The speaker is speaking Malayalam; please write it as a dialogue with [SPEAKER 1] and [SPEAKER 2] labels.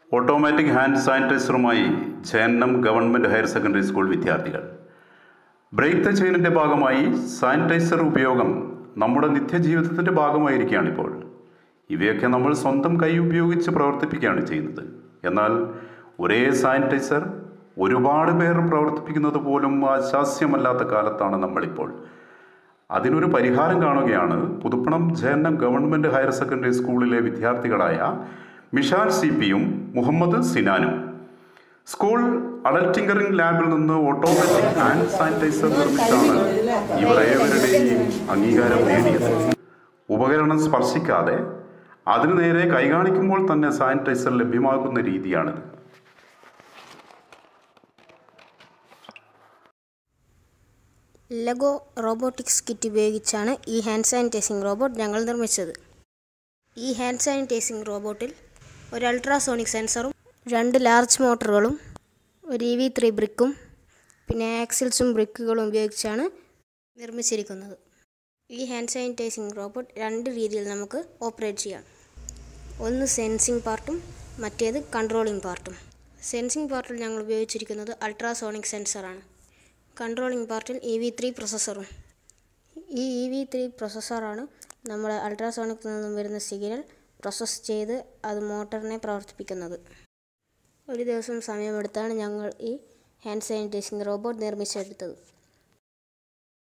[SPEAKER 1] ഓട്ടോമാറ്റിക് ഹാൻഡ് സാനിറ്റൈസറുമായി ചേന്നം ഗവൺമെൻറ് ഹയർ സെക്കൻഡറി സ്കൂൾ വിദ്യാർത്ഥികൾ ബ്രേക്ക് ദ ചെയിനിൻ്റെ ഭാഗമായി സാനിറ്റൈസർ ഉപയോഗം നമ്മുടെ നിത്യജീവിതത്തിൻ്റെ ഭാഗമായിരിക്കുകയാണിപ്പോൾ ഇവയൊക്കെ നമ്മൾ സ്വന്തം കൈ ഉപയോഗിച്ച് പ്രവർത്തിപ്പിക്കുകയാണ് ചെയ്യുന്നത് എന്നാൽ ഒരേ സാനിറ്റൈസർ ഒരുപാട് പേർ പ്രവർത്തിപ്പിക്കുന്നത് പോലും ആശാസ്യമല്ലാത്ത കാലത്താണ് നമ്മളിപ്പോൾ അതിനൊരു പരിഹാരം കാണുകയാണ് പുതുപ്പണം ജയന്നം ഗവൺമെൻറ് ഹയർ സെക്കൻഡറി സ്കൂളിലെ വിദ്യാർത്ഥികളായ മിഷാൽ സി പിയും മുഹമ്മദ് സിനാനും സ്കൂൾ അഡൽറ്റിങ്കറിംഗ് ലാബിൽ നിന്ന് ഓട്ടോമാറ്റിക് ഹാൻഡ് സാനിറ്റൈസർ നിർമ്മിച്ചാണ് ഇവർ ഏവരുടെയും അംഗീകാരം നേടിയത് ഉപകരണം സ്പർശിക്കാതെ അതിനു നേരെ കൈകാണിക്കുമ്പോൾ തന്നെ സാനിറ്റൈസർ ലഭ്യമാകുന്ന രീതിയാണിത്
[SPEAKER 2] ലഗോ റോബോട്ടിക്സ് കിറ്റ് ഉപയോഗിച്ചാണ് ഈ ഹാൻഡ് സാനിറ്റൈസിംഗ് റോബോട്ട് ഞങ്ങൾ നിർമ്മിച്ചത് ഈ ഹാൻഡ് സാനിറ്റൈസിംഗ് റോബോട്ടിൽ ഒരു അൾട്രാസോണിക് സെൻസറും രണ്ട് ലാർജ് മോട്ടറുകളും ഒരു ഇ വി ത്രീ ബ്രിക്കും പിന്നെ ആക്സിൽസും ബ്രിക്കുകളും ഉപയോഗിച്ചാണ് നിർമ്മിച്ചിരിക്കുന്നത് ഈ ഹാൻഡ് സാനിറ്റൈസിംഗ് റോബോട്ട് രണ്ട് രീതിയിൽ നമുക്ക് ഓപ്പറേറ്റ് ചെയ്യാം ഒന്ന് സെൻസിങ് പാർട്ടും മറ്റേത് കൺട്രോളിംഗ് പാർട്ടും സെൻസിങ് പാർട്ടിൽ ഞങ്ങൾ ഉപയോഗിച്ചിരിക്കുന്നത് അൾട്രാസോണിക് സെൻസറാണ് കൺട്രോളിംഗ് പാർട്ടിൽ ഇ വി ത്രീ പ്രൊസസ്സറും ഈ ഇ വി ത്രീ പ്രൊസസ്സറാണ് നമ്മുടെ അൾട്രാസോണിക്കിൽ നിന്നും വരുന്ന സിഗ്നൽ പ്രോസസ്സ് ചെയ്ത് അത് മോട്ടറിനെ പ്രവർത്തിപ്പിക്കുന്നത് ഒരു ദിവസം സമയമെടുത്താണ് ഞങ്ങൾ ഈ ഹാൻഡ് സാനിറ്റൈസിംഗ് റോബോട്ട് നിർമ്മിച്ചെടുത്തത്